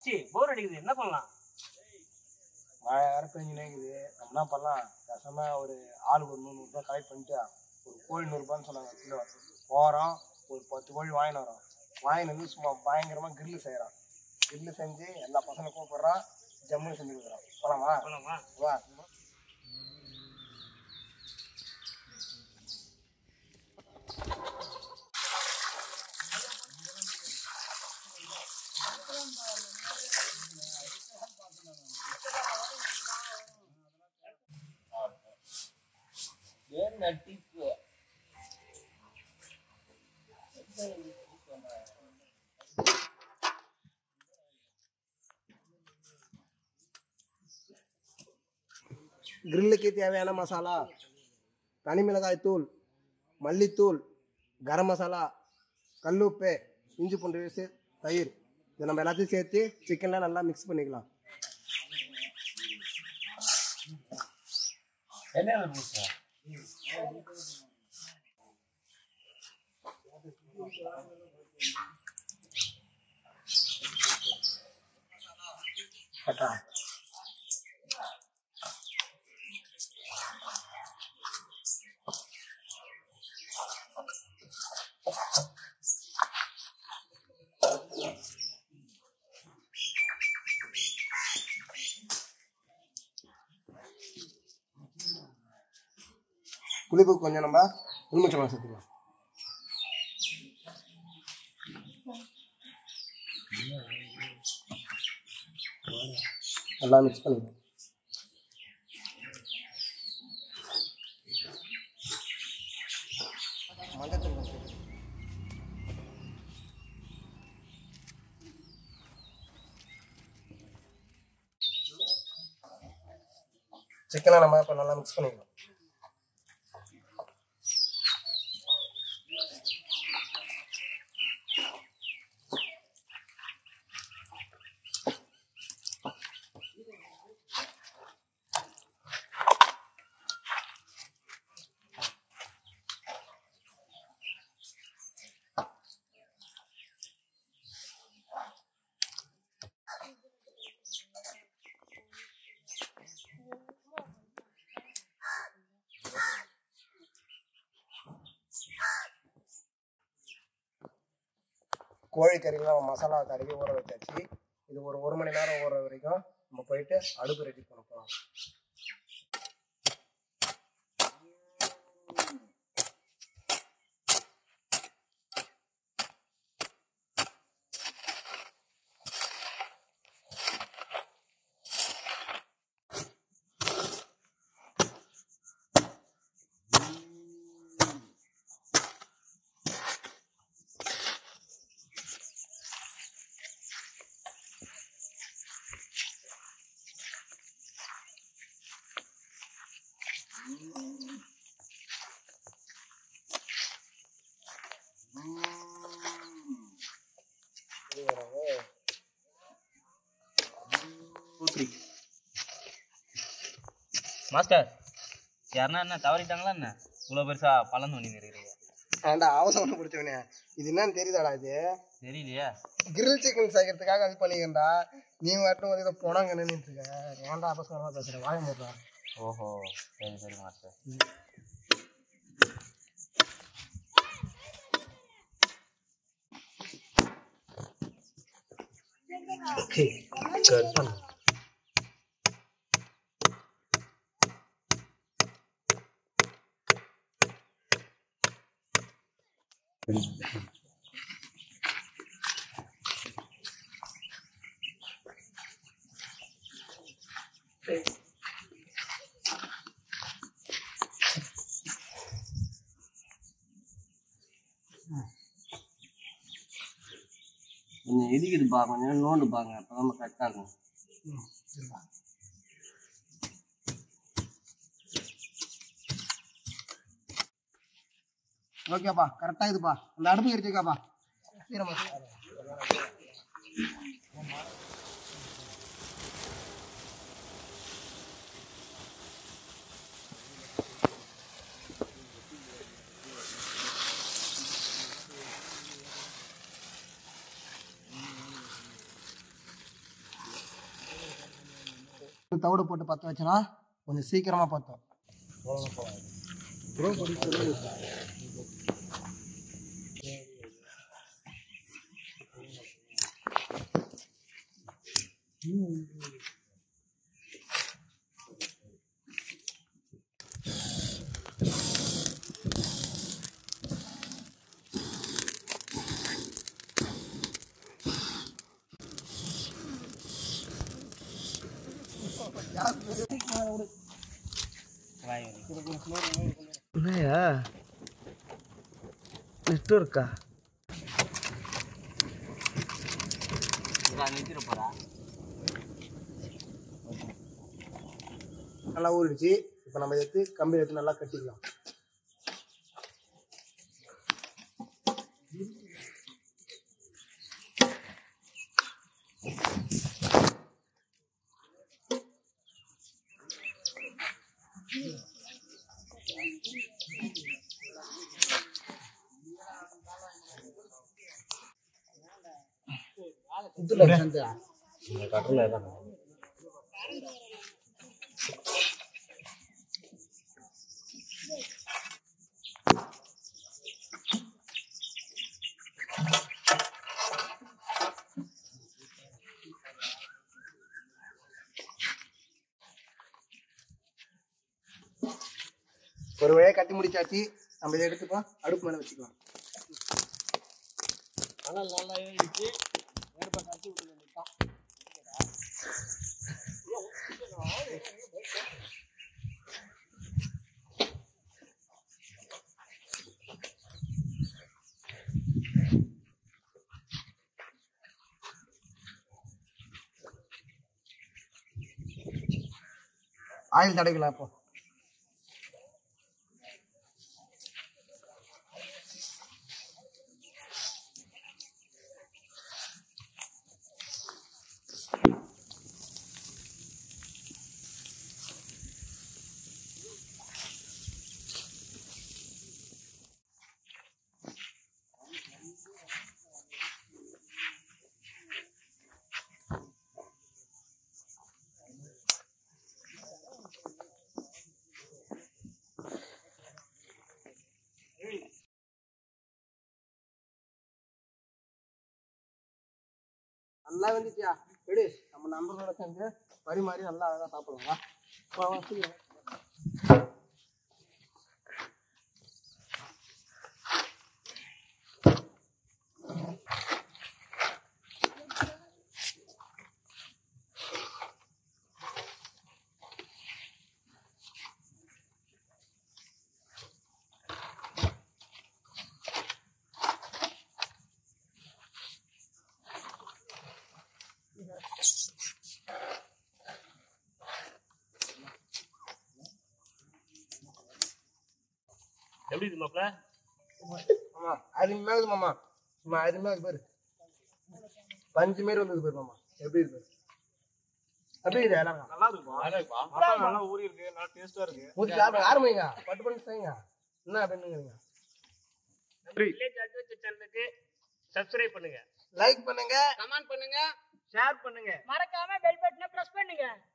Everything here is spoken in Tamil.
சி போர் அடிக்குது என்ன பண்ணலாம் மழை வேற பெஞ்சுனே இருக்குது நம்ம என்ன பண்ணலாம் பேசாம ஒரு ஆளுக்கு ஒரு நூறுரூபா கலெக்ட் பண்ணிட்டு ஒரு கோழி நூறுரூபான்னு சொன்னாங்க கிலோ போகிறோம் ஒரு பத்து கோழி வாங்கிட்டு வரோம் வாங்கிட்டு வந்து சும்மா பயங்கரமாக கிரில்லு செய்கிறோம் கிரில்லு செஞ்சு எல்லா பசங்களும் கூப்பிட்றோம் ஜம்முன்னு செஞ்சு கொடுக்குறோம் போலாமா போலாமா வா கிரில்லுக்கு தேவையான மசாலா தனி மிளகாய் தூள் மல்லித்தூள் கரம் மசாலா கல்லுப்பு இஞ்சி பூண்டு பேஸ்ட் தயிர் இதை நம்ம எல்லாத்தையும் சேர்த்து சிக்கனில் நல்லா மிக்ஸ் பண்ணிக்கலாம் கட்டா புளிப்பு கொஞ்சம் நம்ம எலுமிச்சம்பழம் சேர்த்துக்கலாம் நல்லா மிக்ஸ் பண்ணிக்கலாம் மஞ்சத்தூள் கொஞ்சம் சேர்த்துக்கலாம். சிக்கனை நம்ம இப்போ நல்லா மிக்ஸ் பண்ணிக்கலாம் கோழி கறிலாம் மசாலா கழுவி ஊற வச்சாச்சு இது ஒரு ஒரு மணி நேரம் ஊற வரைக்கும் நம்ம போயிட்டு அடுப்பு ரெடி பண்ண போகிறோம் மாஸ்டர் யாருன்னா என்ன தவறிட்டாங்களா என்ன இவ்வளோ பெருசா பழம் தோண்டி இருக்கிறீங்க ஏன்டா அவசரம் பிடிச்சவனே இது என்னன்னு தெரியுதாடா இது தெரியலையா கிரில் சிக்கன் செய்யறதுக்காக அது பண்ணிக்கிறா நீ மட்டும் வந்து இதை போனாங்க நின்றுட்டு இருக்க ஏன்டா அவசரமா பேசுற வாய முடுறா ஓஹோ சரி சரி மாஸ்டர் கட் பண்ணு கொஞ்சம் இடிக்குதுப்பா கொஞ்சம் நோண்டு பாருங்க அப்போ நம்ம கரெக்டாக இருக்கும் ஓகேப்பா கரெக்டாக இதுப்பா அந்த அடுப்பு எடுத்துக்காப்பா சீரமா தவிடு போட்டு பற்ற வச்சனா கொஞ்சம் சீக்கிரமாக பற்றும் வாய் என்னையா நெட்டு இருக்கா நிறுத்திட போறா நல்லா ஊறிடுச்சு இப்போ நம்ம எடுத்து கம்பி எடுத்து நல்லா கட்டிக்கலாம் இந்த கட்டல தான் ஒரு வழியாக கட்டி முடிச்சாச்சு நம்ம இதை எடுத்துப்போ அடுப்பு மேலே வச்சுக்கலாம் ஆயில் தடவிக்கலாம் இப்போ நல்லா வந்துச்சியா எடு நம்ம நண்பர்களோட சேர்ந்து பரிமாறி நல்லா அழகாக சாப்பிடலாம் வா. வா வா சீக்கிரம் எப்படி இருக்கு மாப்ள மாமா அருமையாக இருக்குது மாமா சும்மா அருமையாக இருக்கு பாரு பஞ்சு மாரி வந்தது பாரு மாமா எப்படி இருக்கு பாரு. எப்படி இருக்குது எல்லாம் நல்லா இருக்குப்பா மசாலா நல்லா ஊறி இருக்கு நல்லா டேஸ்டா இருக்கு ஊற்றி சாப்பிட ஆரம்பிங்க பட்டு பண்ணி செய்யுங்க என்ன பண்ணுங்கிறீங்க வில்லேஜ் அட்வென்ச்சர் சேனலுக்கு சப்ஸ்கிரைப் பண்ணுங்க லைக் பண்ணுங்க கமெண்ட் பண்ணுங்க ஷேர் பண்ணுங்க மறக்காம பெல் பட்டனை பிரஸ் பண்ணுங்க